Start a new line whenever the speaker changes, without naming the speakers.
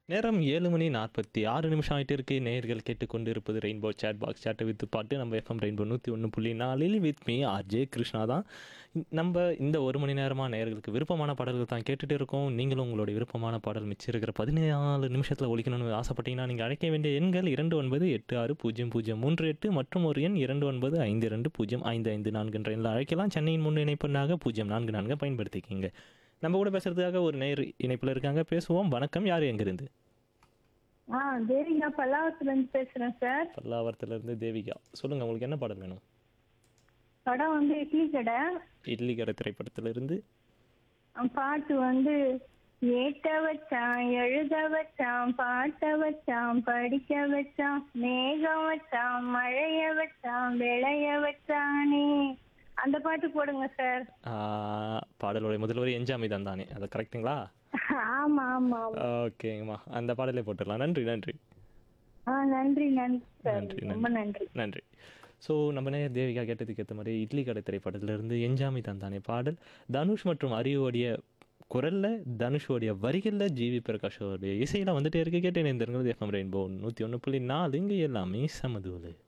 நேரம் ஏழு மணி நாற்பத்தி ஆறு நிமிஷம் ஆயிட்டு இருக்கு நேயர்கள் கேட்டுக்கொண்டு இருப்பது ரெயின்போ சேட் பாக்ஸ் சேட்டை வித்து பாட்டு நம்ம எஃப்எம் ரெயின்போ நூற்றி ஒன்று புள்ளி நாலில் வித் மீ ஆர்ஜே கிருஷ்ணா தான் இ- நம்ம இந்த ஒரு மணி நேரமாக நேயர்களுக்கு விருப்பமான பாடல்கள் தான் கேட்டுட்டு இருக்கோம் நீங்களும் உங்களுடைய விருப்பமான பாடல் மிச்சம் இருக்கிற பதினாலு நிமிஷத்தில் ஒழிக்கணும்னு ஆசைப்பட்டீங்கன்னா நீங்கள் அழைக்க வேண்டிய எண்கள் இரண்டு ஒன்பது எட்டு ஆறு பூஜ்ஜியம் பூஜ்ஜியம் மூன்று எட்டு மற்றும் ஒரு எண் இரண்டு ஒன்பது ஐந்து ரெண்டு பூஜ்ஜியம் ஐந்து ஐந்து நான்கு என்ற எண்ணில் அழைக்கலாம் சென்னையின் முன் இணைப்பெண்ணாக பூஜ்ஜியம் நான்கு நான்கு பயன்படுத்திக்கிங்க நம்ம கூட பேசுறதுக்காக ஒரு நேர் இணைப்பில் இருக்காங்க பேசுவோம் வணக்கம் யார் எங்கிருந்து
ஆ தேவிகா பல்லாவத்துல இருந்து பேசுறேன் சார்
பல்லாவரத்துலேருந்து தேவிகா சொல்லுங்கள் உங்களுக்கு என்ன பாடல் வேணும்
படம் வந்து இட்லி கடை
இட்லி கடை திரைப்படத்திலிருந்து
அஹ் பாட்டு வந்து ஏட்ட வச்சான் எழுத வச்சான் பாட்ட வச்சான் படிக்க வச்சான் மேகம் வச்சான் மழைய வச்சான் விளைய வச்சானே அந்த பாட்டு போடுங்க சார்
ஆஹ், பாடலோட முதல் வரி எஞ்சாமி தான் தானே அது கரெக்ட்டுங்களா
ஆமா ஆமா ஆமா.
ஓகேங்கம்மா அந்த பாடலே போட்டுடலாம் நன்றி நன்றி
ஆ நன்றி நன்றி சார்
நன்றி,
ரொம்ப நன்றி
நன்றி ஸோ நம்ம நேர் தேவிகா கேட்டதுக்கு ஏற்ற மாதிரி இட்லி கடை திரைப்படத்திலிருந்து எஞ்சாமி தந்தானே பாடல் தனுஷ் மற்றும் அரியோடைய குரல்ல தனுஷோடைய வரிகளில் ஜிவி பிரகாஷோடைய இசையில வந்துட்டே இருக்கு கேட்டு நேர்ந்தது எஃப்எம் ரெயின்போ நூற்றி ஒன்று புள்ளி நாலு இங்கே எல்லாமே சமதூலு